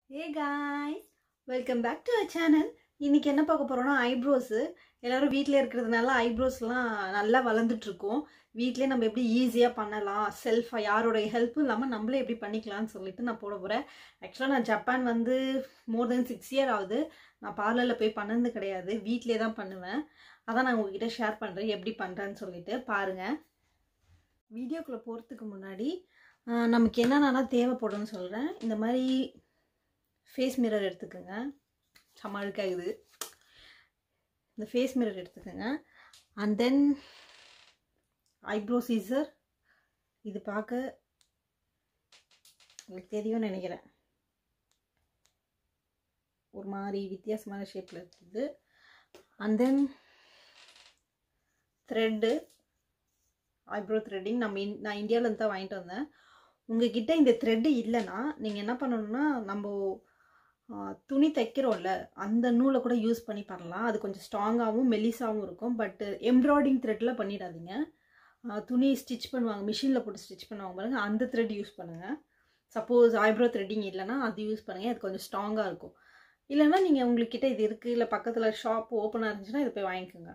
hey guys welcome back to our channel இன்னைக்கு என்ன பார்க்க போறோம்னா ஐப்ரோஸு எல்லாரும் வீட்டில் இருக்கிறதுனால ஐப்ரோஸ்லாம் நல்லா வளர்ந்துட்டு இருக்கும் வீட்டிலே நம்ம எப்படி ஈஸியாக பண்ணலாம் செல்ஃபாக யாரோடைய ஹெல்ப்பும் இல்லாமல் நம்மளே எப்படி பண்ணிக்கலாம்னு சொல்லிட்டு நான் போட போகிறேன் ஆக்சுவலாக நான் ஜப்பான் வந்து மோர் தென் சிக்ஸ் இயர் ஆகுது நான் பார்லரில் போய் பண்ணது கிடையாது வீட்டிலே தான் பண்ணுவேன் அதான் நான் உங்ககிட்ட ஷேர் பண்ணுறேன் எப்படி பண்ணுறேன்னு சொல்லிட்டு பாருங்கள் வீடியோக்குள்ளே போகிறதுக்கு முன்னாடி ஆஹ், நமக்கு என்னென்னா தேவைப்படும்னு சொல்கிறேன் இந்த மாதிரி ஃபேஸ் மிரர் எடுத்துக்கோங்க செம்ம அழுக்காகுது இந்த ஃபேஸ் மிரர் எடுத்துக்கோங்க அண்ட் தென் ஐப்ரோ சீசர் இது பார்க்க உங்களுக்கு தெரியும்னு நினைக்கிறேன் ஒரு மாதிரி வித்தியாசமான ஷேப்பில் இருக்குது and then thread eyebrow threading நம்ம இன் நான் இந்தியாவிலேருந்து தான் வாங்கிட்டு வந்தேன் உங்ககிட்ட இந்த த்ரெட்டு இல்லைன்னா நீங்கள் என்ன பண்ணணும்னா நம்ம ஆ, துணி தைக்கிறோம்ல அந்த நூலை கூட யூஸ் பண்ணி பண்ணலாம் அது கொஞ்சம் ஸ்ட்ராங்காகவும் மெலிசாகவும் இருக்கும் பட் எம்ப்ராய்டிங் த்ரெட்டில் பண்ணிடாதீங்க ஆ, துணி ஸ்டிச் பண்ணுவாங்க மிஷினில் போட்டு ஸ்டிச் பண்ணுவாங்க பாருங்க அந்த த்ரெட் யூஸ் பண்ணுங்கள் சப்போஸ் ஐப்ரோ த்ரெட்டிங் இல்லைன்னா அது யூஸ் பண்ணுங்கள் அது கொஞ்சம் ஸ்ட்ராங்காக இருக்கும் இல்லைன்னா நீங்கள் உங்கள்கிட்ட இது இருக்குது இல்லை பக்கத்தில் ஷாப் ஓப்பனாக இருந்துச்சுன்னா இதை போய் வாங்கிக்கோங்க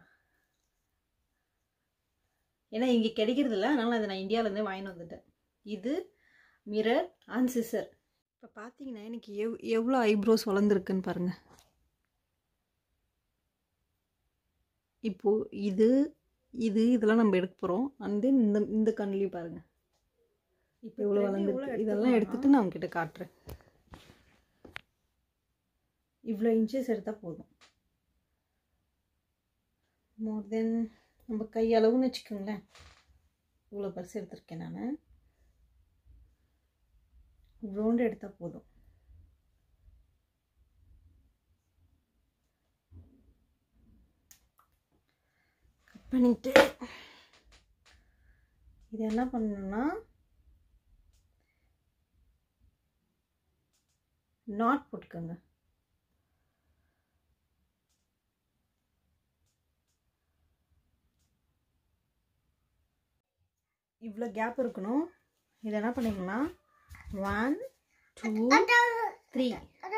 ஏன்னா இங்கே கிடைக்கிறது இல்லை அதனால் அதை நான் இந்தியாவிலேருந்தே வாங்கிட்டு வந்துட்டேன் இது மிரர் அண்ட் சிசர் இப்போ பார்த்தீங்கன்னா எனக்கு எவ் எவ்வளோ ஐப்ரோஸ் வளர்ந்துருக்குன்னு பாருங்கள் இப்போது இது இது இதெல்லாம் நம்ம எடுக்க போகிறோம் அண்ட் தென் இந்த இந்த கண்ணிலையும் பாருங்கள் இப்போ எவ்வளோ வளர்ந்துருக்கு இதெல்லாம் எடுத்துகிட்டு நான் உங்ககிட்ட காட்டுறேன் இவ்வளோ இன்ச்சஸ் எடுத்தால் போதும் மோர் தென் நம்ம கை அளவுன்னு வச்சுக்கோங்களேன் இவ்வளோ பர்ஸ் எடுத்திருக்கேன் நான் ரவுண்டு எடுத்தால் போதும் கட் பண்ணிட்டு இது என்ன பண்ணணும்னா நாட் போட்டுக்கோங்க இவ்வளோ கேப் இருக்கணும் இது என்ன பண்ணிங்கன்னா ஒன் டூ த்ரீ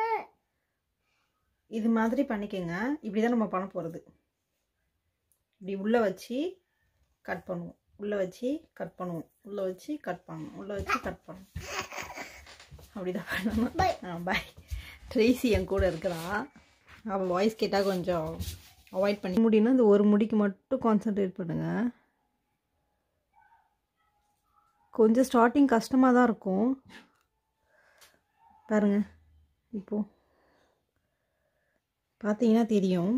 இது மாதிரி பண்ணிக்கோங்க இப்படி தான் நம்ம பண்ண போகிறது இப்படி உள்ளே வச்சு கட் பண்ணுவோம் உள்ளே வச்சு கட் பண்ணுவோம் உள்ளே வச்சு கட் பண்ணுவோம் உள்ளே வச்சு கட் பண்ணுவோம் அப்படி தான் பண்ணணும் ஆ பாய் ட்ரேசி என் கூட இருக்கிறா அவள் வாய்ஸ் கேட்டால் கொஞ்சம் அவாய்ட் பண்ணி முடியும்னா இந்த ஒரு முடிக்கு மட்டும் கான்சென்ட்ரேட் பண்ணுங்கள் கொஞ்சம் ஸ்டார்டிங் கஷ்டமாக தான் இருக்கும் பாருங்க இப்போ பார்த்தீங்கன்னா தெரியும்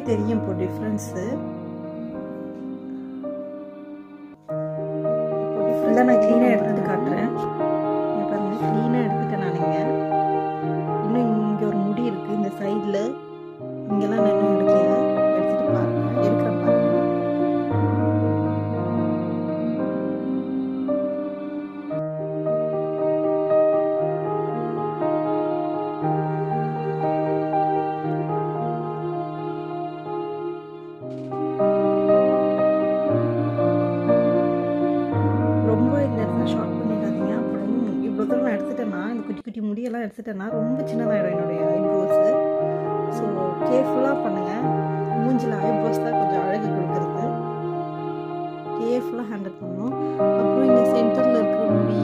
தெரியும் இப்போ டிஃப்ரென்ஸு ஃபுல்லாக நான் க்ளீனாக எடுத்துட்டு காட்டுறேன் இங்கே பாருங்கள் க்ளீனாக எடுத்துட்டேன் நான் இங்கே இன்னும் இங்கே ஒரு முடி இருக்குது இந்த சைடில் இங்கெல்லாம் நான் இன்னும் எடுக்கல எடுத்துட்டு பாருங்க எடுக்கிற பாருங்க ரொம்ப இந்த இடத்துல ஷார்ட் பண்ணிடாதீங்க அப்புறம் இவ்வளோ தூரம் நான் எடுத்துட்டேன்னா இந்த குட்டி குட்டி முடியெல்லாம் எடுத்துட்டேன்னா ரொம்ப சின்னதாகிடும் என்னுடைய ஐப்ரோஸு ஸோ கேர்ஃபுல்லாக பண்ணுங்கள் மூஞ்சில் ஐப்ரோஸ் தான் கொஞ்சம் அழகு கொடுக்குறது கேர்ஃபுல்லாக ஹேண்டில் பண்ணணும் அப்புறம் இந்த சென்டரில் இருக்கிற முடி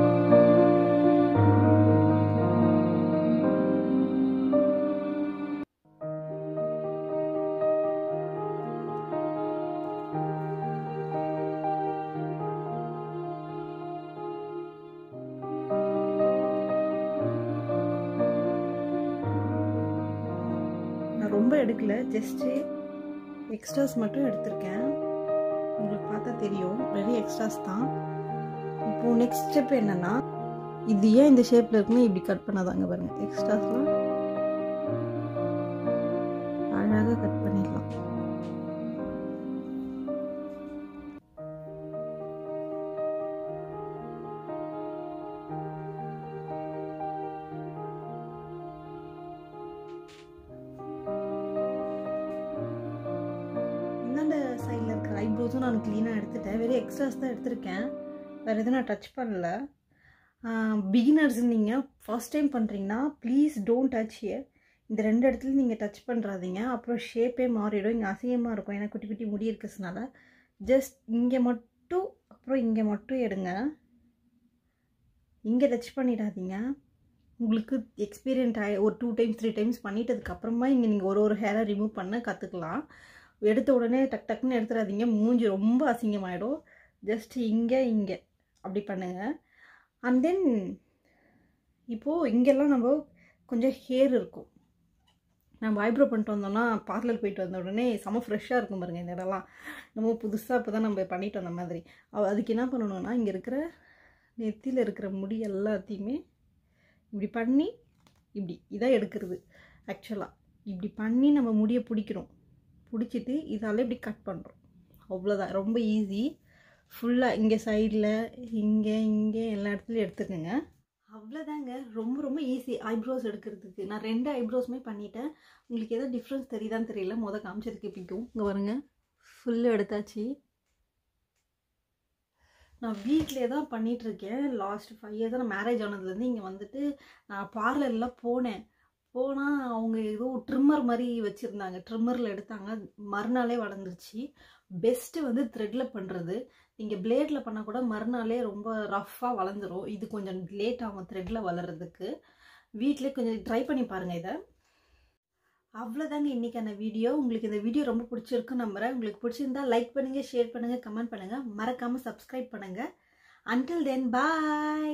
நான் ரொம்ப எடுக்கல ஜஸ்ட்டு எக்ஸ்ட்ராஸ் மட்டும் எடுத்திருக்கேன் உங்களுக்கு பார்த்தா தெரியும் வெறும் எக்ஸ்ட்ராஸ் தான் இப்போ நெக்ஸ்ட் ஸ்டெப் என்னன்னா இது ஏன் இந்த ஷேப்பில் இருக்குன்னு இப்படி கட் பண்ணாதாங்க பாருங்க எக்ஸ்ட்ராஸ்லாம் அழகாக கட் பண்ணிடலாம் இந்தாண்ட சைடில் இருக்கிற ஐப்ரோஸும் நான் க்ளீனாக எடுத்துட்டேன் வெறும் எக்ஸ்ட்ராஸ் தான் எடுத்திருக்கேன் வேறு எதுவும் நான் டச் பண்ணல பிகினர்ஸ் நீங்கள் ஃபர்ஸ்ட் டைம் பண்ணுறீங்கன்னா ப்ளீஸ் டோன்ட் டச் ஹியர் இந்த ரெண்டு இடத்துல நீங்கள் டச் பண்ணுறாதீங்க அப்புறம் ஷேப்பே மாறிடும் இங்கே அசிங்கமாக இருக்கும் ஏன்னா குட்டி குட்டி முடி இருக்கிறதுனால ஜஸ்ட் இங்கே மட்டும் அப்புறம் இங்கே மட்டும் எடுங்க இங்கே டச் பண்ணிடாதீங்க உங்களுக்கு எக்ஸ்பீரியன்ட் ஆகி ஒரு டூ டைம்ஸ் த்ரீ டைம்ஸ் பண்ணிட்டதுக்கப்புறமா இங்கே நீங்கள் ஒரு ஒரு ஹேரை ரிமூவ் பண்ண கற்றுக்கலாம் எடுத்த உடனே டக் டக்குன்னு எடுத்துடாதீங்க மூஞ்சி ரொம்ப அசிங்கமாயிடும் ஜஸ்ட் இங்கே இங்கே அப்படி பண்ணுங்கள் அண்ட் தென் இப்போது இங்கெல்லாம் நம்ம கொஞ்சம் ஹேர் இருக்கும் நம்ம ஐப்ரோ பண்ணிட்டு வந்தோம்னா பார்லர் போயிட்டு வந்த உடனே செம ஃப்ரெஷ்ஷாக இருக்கும் பாருங்கள் இந்த இடம்லாம் நம்ம புதுசாக இப்போ தான் நம்ம பண்ணிட்டு வந்த மாதிரி அவ- அதுக்கு என்ன பண்ணணும்னா இங்கே இருக்கிற நெத்தியில் இருக்கிற முடி எல்லாத்தையுமே இப்படி பண்ணி இப்படி இதான் எடுக்கிறது ஆக்சுவலாக இப்படி பண்ணி நம்ம முடியை பிடிக்கிறோம் பிடிச்சிட்டு இதால் இப்படி கட் பண்ணுறோம் அவ்வளோதான் ரொம்ப ஈஸி ஃபுல்லாக இங்கே சைடில் இங்கே இங்கே எல்லா இடத்துலையும் எடுத்துக்கோங்க அவ்வளோதாங்க ரொம்ப ரொம்ப ஈஸி ஐப்ரோஸ் எடுக்கிறதுக்கு நான் ரெண்டு ஐப்ரோஸுமே பண்ணிட்டேன் உங்களுக்கு எதாவது டிஃப்ரென்ஸ் தெரியுதான்னு தெரியல முத காமிச்சதுக்கு பிடிக்கும் இங்கே பாருங்க ஃபுல்லு எடுத்தாச்சு நான் வீட்டிலே தான் பண்ணிட்டு இருக்கேன் லாஸ்ட் ஃபைவ் இயர்ஸ் நான் மேரேஜ் ஆனதுலேருந்து இங்கே வந்துட்டு நான் பார்லரில் போனேன் போனால் அவங்க ஏதோ ட்ரிம்மர் மாதிரி வச்சுருந்தாங்க ட்ரிம்மரில் எடுத்தாங்க மறுநாளே வளர்ந்துருச்சு பெஸ்ட்டு வந்து த்ரெட்டில் பண்ணுறது நீங்கள் பிளேடில் பண்ணால் கூட மறுநாளே ரொம்ப ரஃப்பாக வளர்ந்துரும் இது கொஞ்சம் லேட் ஆகும் த்ரெட்டில் வளர்கிறதுக்கு வீட்டிலே கொஞ்சம் ட்ரை பண்ணி பாருங்கள் இதை அவ்வளோதாங்க இன்றைக்கான வீடியோ உங்களுக்கு இந்த வீடியோ ரொம்ப பிடிச்சிருக்கு நம்புறேன் உங்களுக்கு பிடிச்சிருந்தா லைக் பண்ணுங்கள் ஷேர் பண்ணுங்கள் கமெண்ட் பண்ணுங்கள் மறக்காமல் சப்ஸ்கிரைப் பண்ணுங்கள் அன்டில் தென் பாய்